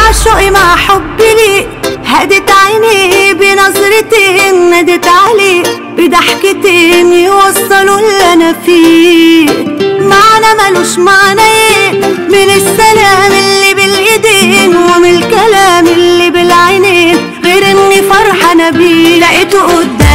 شوقي مع حبي ليك هدت عيني بنظرتين نادت عليك بضحكتين يوصلوا اللي انا فيه معنى ملوش معنى ايه من السلام اللي بالايدين ومن الكلام اللي بالعينين غير اني فرحانه بيه لقيته قدامي